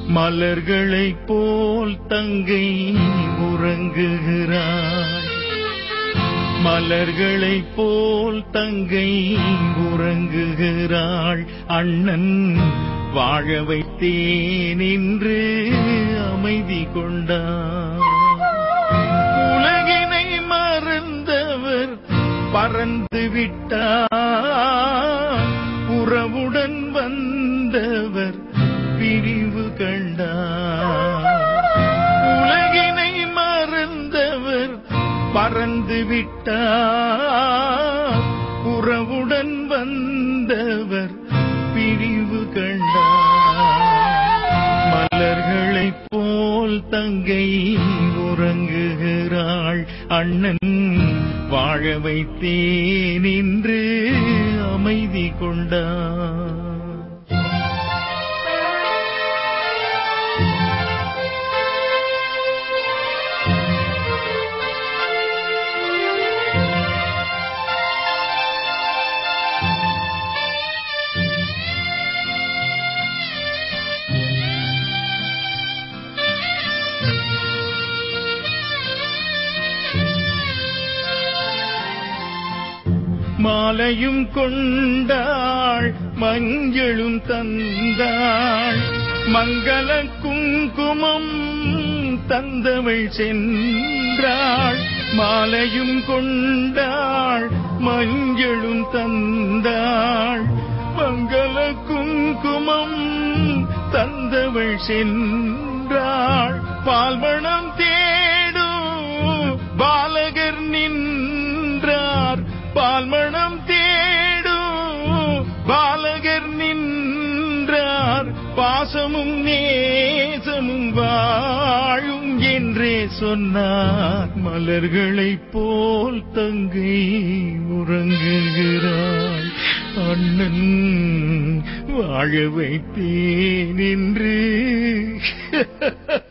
மலர்களைப் போல் தங்கை உறங்குகிறாள் மலர்களைப் போல் தங்கை உறங்குகிறாள் அண்ணன் வாழ வைத்தேன் என்று அமைதி கொண்டார் உலகினை மறந்தவர் பறந்து விட்டார் உறவுடன் வந்தவர் பிரிவு கண்டார் உலகினை மறந்தவர் பறந்து விட்டார் உறவுடன் வந்தவர் பிரிவு கண்டார் மலர்களைப் போல் தங்கை உறங்குகிறாள் அண்ணன் வாழ வைத்தேன் என்று அமைதி கொண்டார் மாலையும் கொண்டாள் மஞ்சளும் தந்தாள் மங்கள குங்குமம் தந்தவள் சென்றாள் மாலையும் கொண்டாள் மஞ்சளும் தந்தாள் மங்கள குங்குமம் தந்தவள் சென்றாள் பால்மணம் தேடும் பாலகர் நின்றார் பால்மணம் தேடும் பாலகர் நின்றார் பாசமும் நேசமும் வாழும் என்றே சொன்னார் மலர்களைப் போல் தங்கை உறங்குகிறாள் அண்ணன் வாழ வைத்தேன் என்று